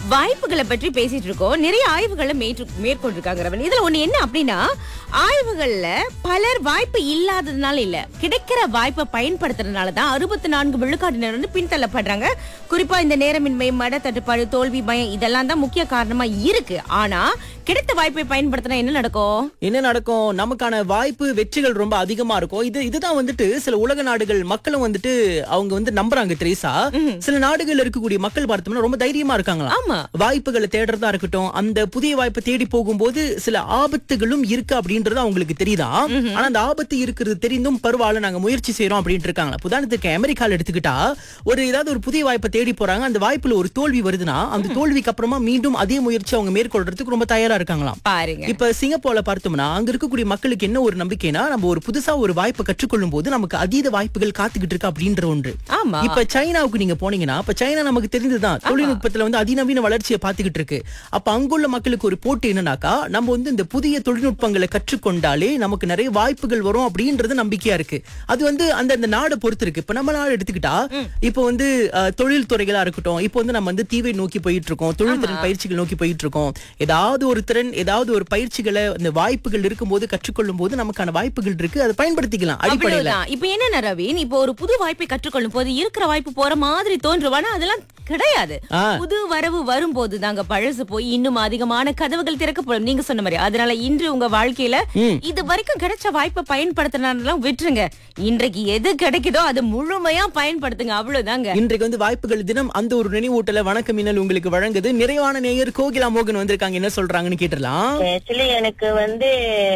வாய்ப்புகளை பற்றி பேசிட்டு இருக்கோம் நிறைய ஆய்வுகளை மேற்று- மேற்கொண்டிருக்காங்க ரவன் இதுல ஒண்ணு என்ன அப்படின்னா ஆய்வுகள்ல பலர் வாய்ப்பு இல்லாததுனால இல்ல கிடைக்கிற வாய்ப்பை பயன்படுத்துறதுனால தான் அறுபத்தி நான்கு விழுக்காட்டினர் வந்து பின்தள்ளப்படுறாங்க குறிப்பா இந்த நேரமின்மை மட தட்டுப்பாடு தோல்வி பயம் இதெல்லாம் தான் முக்கிய காரணமா இருக்கு ஆனா கிடைத்த வாய்ப்பை பயன்படுத்தினா என்ன நடக்கும் என்ன நடக்கும் நமக்கான வாய்ப்பு வெற்றிகள் ரொம்ப அதிகமா இருக்கும் இது இதுதான் வந்துட்டு சில உலக நாடுகள் மக்களும் வந்துட்டு அவங்க வந்து நம்புறாங்க திரேசா சில நாடுகள்ல இருக்கக்கூடிய மக்கள் பார்த்தோம்னா ரொம்ப தைரியமா இருக்காங்களா ஆமா வாய்ப்புகளை தேடுறதா இருக்கட்டும் அந்த புதிய வாய்ப்பை தேடி போகும்போது சில ஆபத்துகளும் இருக்கு அப்படின்றது அவங்களுக்கு தெரியுதா ஆனா அந்த ஆபத்து இருக்கிறது தெரிந்தும் பரவாயில்ல நாங்க முயற்சி செய்யறோம் அப்படின்ட்டு இருக்காங்களா உதாரணத்துக்கு அமெரிக்கால எடுத்துக்கிட்டா ஒரு ஏதாவது ஒரு புதிய வாய்ப்பை தேடி போறாங்க அந்த வாய்ப்புல ஒரு தோல்வி வருதுன்னா அந்த தோல்விக்கு அப்புறமா மீண்டும் அதே முயற்சி அவங்க மேற்கொள்றதுக்கு ரொம்ப தயாரா இருக்காங்களாம் பாருங்க இப்ப சிங்கப்பூர்ல பார்த்தோம்னா அங்க இருக்கக்கூடிய மக்களுக்கு என்ன ஒரு நம்பிக்கைனா நம்ம ஒரு புதுசா ஒரு வாய்ப்பை கற்றுக்கொள்ளும் போது நமக்கு அதீத வாய்ப்புகள் காத்துக்கிட்டு இருக்கு அப்படின்ற ஒன்று ஆமா இப்ப சைனாவுக்கு நீங்க போனீங்கன்னா இப்ப சைனா நமக்கு தெரிஞ்சதுதான் தொழில்நுட்பத்துல வந்து அதிநவீன வளர்ச்சியை பார்த்துக்கிட்டு இருக்கு அப்ப அங்குள்ள மக்களுக்கு ஒரு போட்டி என்னன்னாக்கா நம்ம வந்து இந்த புதிய தொழில்நுட்பங்களை கற்றுக்கொண்டாலே நமக்கு நிறைய வாய்ப்புகள் வரும் அப்படின்றது நம்பிக்கையா இருக்கு அது வந்து அந்த அந்த நாடை பொறுத்து இருக்கு இப்ப நம்ம நாடு எடுத்துக்கிட்டா இப்ப வந்து அஹ், தொழில் துறைகளா இருக்கட்டும் இப்ப வந்து நம்ம வந்து தீவை நோக்கி போயிட்டு இருக்கோம் தொழில் திறன் பயிற்சிகள் நோக்கி போயிட்டு இருக்கோம் ஏதாவது ஒரு திறன் ஏதாவது ஒரு பயிற்சிகளை அந்த வாய்ப்புகள் இருக்கும்போது கற்றுக்கொள்ளும் போது நமக்கான வாய்ப்புகள் இருக்கு அதை பயன்படுத்திக்கலாம் அடிப்படையில அவ்வளவுதான் இப்ப என்ன ரவீன் இப்போ ஒரு புது வாய்ப்பை கற்றுக்கொள்ளும் போது இருக்கிற வாய்ப்பு போற மாதிரி தோன்றுவானா அதெல்லாம் கிடையாது ஆ. புது வரவு வரும்போது தாங்க பழசு போய் இன்னும் அதிகமான கதவுகள் திறக்கப்படும் நீங்க சொன்ன மாதிரி அதனால இன்று உங்க வாழ்க்கையில இது வரைக்கும் கிடைச்ச வாய்ப்பை பயன்படுத்தினாலும் விட்டுருங்க இன்றைக்கு எது கிடைக்குதோ அது முழுமையா பயன்படுத்துங்க அவ்வளவுதாங்க இன்றைக்கு வந்து வாய்ப்புகள் தினம் அந்த ஒரு நினைவூட்டல வணக்கம் மின்னல் உங்களுக்கு வழங்குது நிறைவான நேயர் கோகிலா மோகன் வந்திருக்காங்க என்ன சொல்றாங்கன்னு கேட்டுடலாம் ஆக்சுவலி எனக்கு வந்து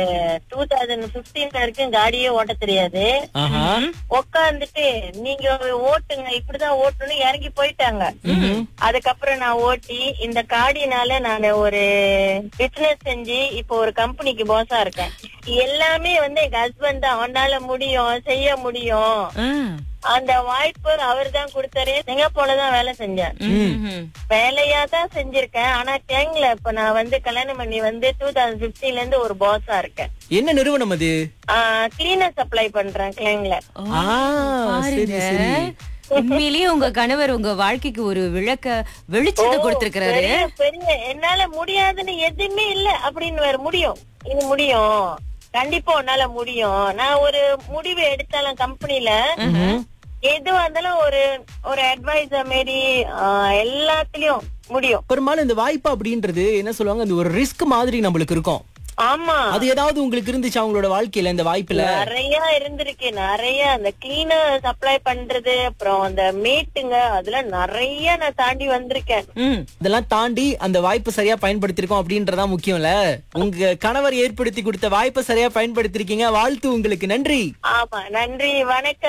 டூ தௌசண்ட் பிப்டீன் வரைக்கும் காடியே ஓட்ட தெரியாது ஆஹா உட்காந்துட்டு நீங்க ஓட்டுங்க இப்படிதான் ஓட்டணும்னு இறங்கி போயிட்டாங்க அதுக்கப்புறம் நான் ஓட்டி இந்த காடினால நான் ஒரு பிசினஸ் செஞ்சு இப்போ ஒரு கம்பெனிக்கு போஸா இருக்கேன் எல்லாமே வந்து எங்க ஹஸ்பண்ட் தான் அவனால முடியும் செய்ய முடியும் ஆ. அந்த வாய்ப்பு அவர் தான் கொடுத்தாரு சிங்கப்பூர்ல தான் வேலை செஞ்சேன் ம்ஹும். வேலையா தான் செஞ்சிருக்கேன் ஆனா கேங்ல இப்ப நான் வந்து கல்யாணம் பண்ணி வந்து டூ தௌசண்ட் பிப்டீன்ல இருந்து ஒரு பாஸா இருக்கேன் என்ன நிறுவனம் அது கிளீனர் சப்ளை பண்றேன் கிளைங்ல ஆ சரி பாருங்க. சரி உண்மையிலேயே உங்க கணவர் உங்க வாழ்க்கைக்கு ஒரு விளக்க வெளிச்சத்தை கொடுத்திருக்கிறாரு பெரிய பெரிய என்னால முடியாதுன்னு எதுவுமே இல்ல அப்படின்னு வேற முடியும் இது முடியும் கண்டிப்பா உன்னால முடியும் நான் ஒரு முடிவு எடுத்தாலும் கம்பெனில எதுவா இருந்தாலும் ஒரு ஒரு அட்வைசர் மாரி ஆஹ், எல்லாத்துலயும் முடியும் பெரும்பாலும் இந்த வாய்ப்பு அப்படின்றது என்ன சொல்லுவாங்க அந்த ஒரு ரிஸ்க் மாதிரி நம்மளுக்கு இருக்கும் ஆமா அது ஏதாவது உங்களுக்கு இருந்துச்சு அவங்களோட வாழ்க்கையில இந்த வாய்ப்புல நிறைய இருந்திருக்கு நிறைய அந்த கிளீனர் சப்ளை பண்றது அப்புறம் அந்த மீட்டுங்க அதுல நிறைய நான் தாண்டி வந்திருக்கேன் ம். இதெல்லாம் தாண்டி அந்த வாய்ப்பு சரியா பயன்படுத்திருக்கோம் அப்படின்றதா முக்கியம்ல உங்க கணவர் ஏற்படுத்தி கொடுத்த வாய்ப்பை சரியா பயன்படுத்திருக்கீங்க வாழ்த்து உங்களுக்கு நன்றி ஆமா நன்றி வணக்கம்